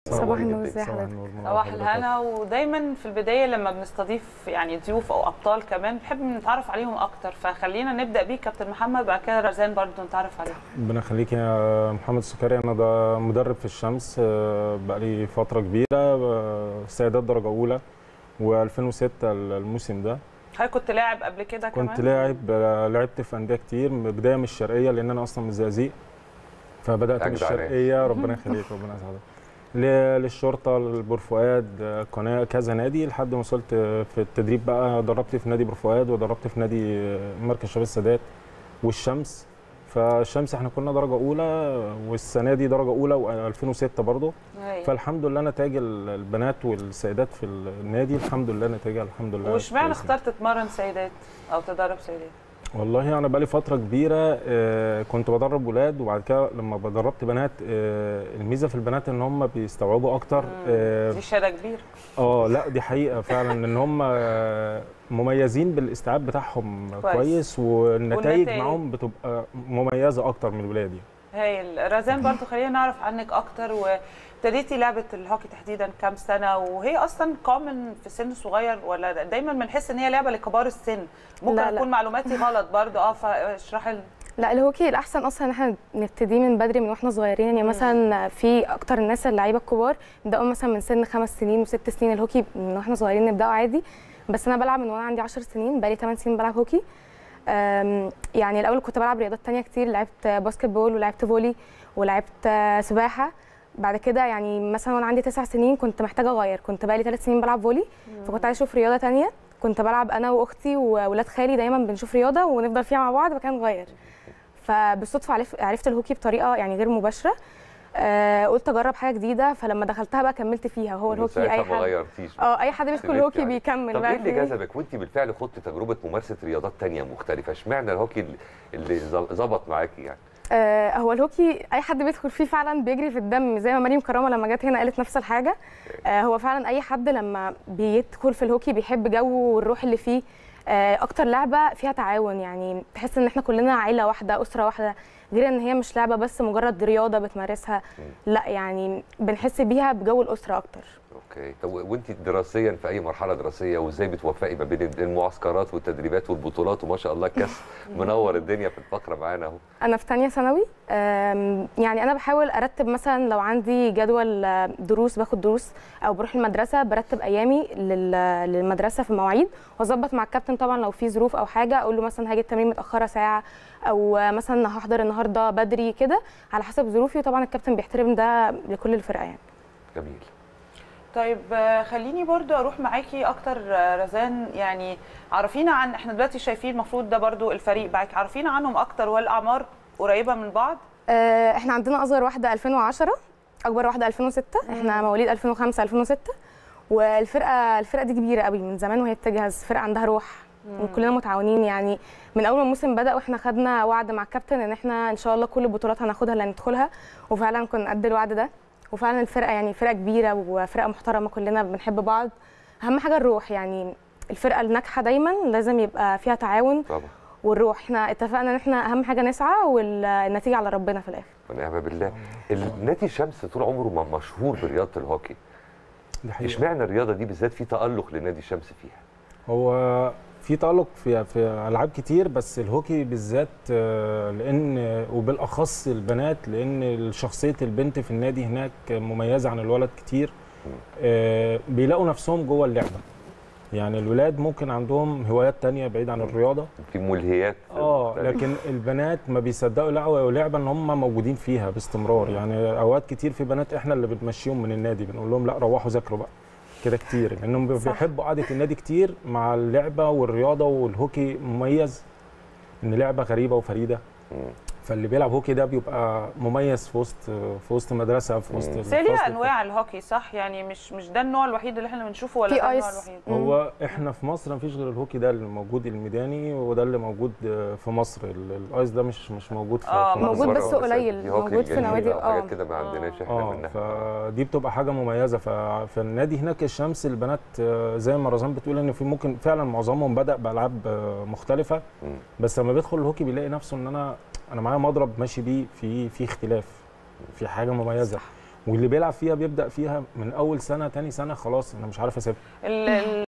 صباح منورين النور، جداً. ازي صباح حضرتك؟ النور، منور صباح حضرتك. الهنا ودايما في البدايه لما بنستضيف يعني ضيوف او ابطال كمان بنحب نتعرف عليهم اكتر فخلينا نبدا بيك كابتن محمد بعد كده رزان برضو نتعرف عليه ربنا يخليك يا محمد السكري انا ده مدرب في الشمس آه، بقالي فتره كبيره آه، سيدات درجه اولى و2006 الموسم ده حضرتك كنت لاعب قبل كده كمان كنت لاعب آه، لعبت في انديه كتير من بدايه من الشرقيه لان انا اصلا من الزقازيق فبدات من أجدع ناس. الشرقيه ربنا يخليك ربنا يسعدك ل- للشرطه للبور فؤاد آه، قناه كذا نادي لحد ما وصلت آه، في التدريب بقى دربت في نادي بور فؤاد ودربت في نادي آه، مركز شباب السادات والشمس فالشمس احنا كنا درجه اولى والسنه دي درجه اولى و2006 برضه هاي. فالحمد لله نتائج ال- البنات والسيدات في النادي الحمد لله نتائجها الحمد لله واشمعنى كويسة. اخترت تتمرن سيدات او تدرب سيدات والله انا بقالي فتره كبيره آه، كنت بدرب ولاد وبعد كده لما دربت بنات آه، الميزه في البنات ان هم بيستوعبوا اكتر اه دي شهاده كبيره آه، لا دي حقيقه فعلا ان هم آه، مميزين بالاستيعاب بتاعهم كويس. كويس, والنتائج والنتائج. معاهم بتبقى مميزه اكتر من الولاد يعني. هايل رزان برضو خلينا نعرف عنك اكتر وابتديتي لعبه الهوكي تحديدا كام سنه وهي اصلا كومن في سن صغير ولا دايما بنحس ان هي لعبه لكبار السن ممكن لا، لا. اكون معلوماتي غلط برضو اه فاشرحي لنا لا الهوكي الاحسن اصلا ان احنا نبتدي من بدري من واحنا صغيرين يعني مثلا في اكتر الناس اللعيبه الكبار بيبداوا مثلا من سن خمس سنين وست سنين الهوكي من واحنا صغيرين نبداه عادي بس انا بلعب من وانا عندي 10 سنين بقالي 8 سنين بلعب هوكي أم، يعني الاول كنت بلعب رياضات تانية كتير لعبت باسكت بول ولعبت فولي ولعبت آه، سباحه بعد كده يعني مثلا وانا عندي تسع سنين كنت محتاجه اغير كنت بقالي ثلاث سنين بلعب فولي فكنت عايزه اشوف رياضه تانية كنت بلعب انا واختي وولاد خالي دايما بنشوف رياضه ونفضل فيها مع بعض فكان نغير فبالصدفه عرف- عرفت الهوكي بطريقه يعني غير مباشره آه قلت اجرب حاجه جديده فلما دخلتها بقى كملت فيها وهو من الهوكي ساعتها اي ما حد غيرتيش اه اي حد بيدخل سيبك الهوكي يعني. بيكمل طب بقى ايه اللي فيه. جذبك وانت بالفعل خدت تجربه ممارسه رياضات تانية مختلفه اشمعنى الهوكي اللي- اللي ظ- ظبط معاكي يعني آه هو الهوكي اي حد بيدخل فيه فعلا بيجري في الدم زي ما مريم كرامه لما جت هنا قالت نفس الحاجه آه هو فعلا اي حد لما بيدخل في الهوكي بيحب جو والروح اللي فيه آه اكتر لعبه فيها تعاون يعني تحس ان احنا كلنا عيله واحده اسره واحده غير ان هي مش لعبه بس مجرد رياضه بتمارسها لا يعني بنحس بيها بجو الاسره اكتر اوكي طب وانت دراسيا في اي مرحله دراسيه وازاي بتوفقي ما بين المعسكرات والتدريبات والبطولات وما شاء الله كاس منور الدنيا في الفقره معانا اهو انا في تانية ثانوي أم، يعني انا بحاول ارتب مثلا لو عندي جدول آه، دروس باخد دروس او بروح المدرسه برتب ايامي لل- للمدرسه في مواعيد واظبط مع الكابتن طبعا لو في ظروف او حاجه اقول له مثلا هاجي التمرين متاخره ساعه او آه، مثلا هحضر النهارده بدري كده على حسب ظروفي وطبعا الكابتن بيحترم ده لكل الفرقه يعني جميل طيب آه، خليني برضو اروح معاكي اكتر آه، رزان يعني عرفينا عن احنا دلوقتي شايفين المفروض ده برضو الفريق معاكي عرفينا عنهم اكتر والاعمار قريبه من بعض آه، احنا عندنا اصغر واحده 2010 اكبر واحده 2006 احنا مواليد 2005 2006 والفرقه الفرقه دي كبيره قوي من زمان وهي بتجهز فرقه عندها روح وكلنا متعاونين يعني من اول ما الموسم بدا واحنا خدنا وعد مع الكابتن ان احنا ان شاء الله كل البطولات هناخدها اللي هندخلها وفعلا كنا قد الوعد ده وفعلا الفرقه يعني فرقه كبيره وفرقه محترمه كلنا بنحب بعض اهم حاجه الروح يعني الفرقه الناجحه دايما لازم يبقى فيها تعاون طبعا والروح احنا اتفقنا ان احنا اهم حاجه نسعى والنتيجه على ربنا في الاخر ونعم بالله النادي الشمس طول عمره م- مشهور برياضه الهوكي دي حقيقة. اشمعنى الرياضه دي بالذات في تالق لنادي الشمس فيها هو في تألق في في العاب كتير بس الهوكي بالذات آه، لان وبالاخص البنات لان شخصيه البنت في النادي هناك مميزه عن الولد كتير آه، بيلاقوا نفسهم جوه اللعبه يعني الولاد ممكن عندهم هوايات تانية بعيد عن الرياضه في ملهيات اه مختلفة. لكن البنات ما بيصدقوا يلاقوا لعبه ان هم موجودين فيها باستمرار يعني اوقات كتير في بنات احنا اللي بنمشيهم من النادي بنقول لهم لا روحوا ذاكروا بقى كده كتير لانهم صح. بيحبوا قعده النادي كتير مع اللعبه والرياضه والهوكي مميز ان لعبه غريبه وفريده مم. فاللي بيلعب هوكي ده بيبقى مميز في وسط في وسط مدرسه في وسط بس هي الفصل. ليها انواع الهوكي صح يعني مش مش ده النوع الوحيد اللي احنا بنشوفه ولا في ده النوع آيس. الوحيد هو احنا في مصر مفيش غير الهوكي ده اللي موجود الميداني وده اللي موجود في مصر ال- الايس ده مش مش موجود في, آه، في مصر. موجود بره بس قليل، في هوكي موجود في الجنين نوادي- أو حاجات آه. كده ما عندناش احنا اه منها فدي بتبقى حاجه مميزه ف- فالنادي هناك الشمس البنات آه، زي ما رزان بتقول ان في ممكن فعلا معظمهم بدا بالعاب آه، مختلفه مم. بس لما بيدخل الهوكي بيلاقي نفسه ان انا انا معايا مضرب ماشي بيه في في اختلاف في حاجه مميزه واللي بيلعب فيها بيبدا فيها من اول سنه تاني سنه خلاص انا مش عارف اسيبها ال- ال-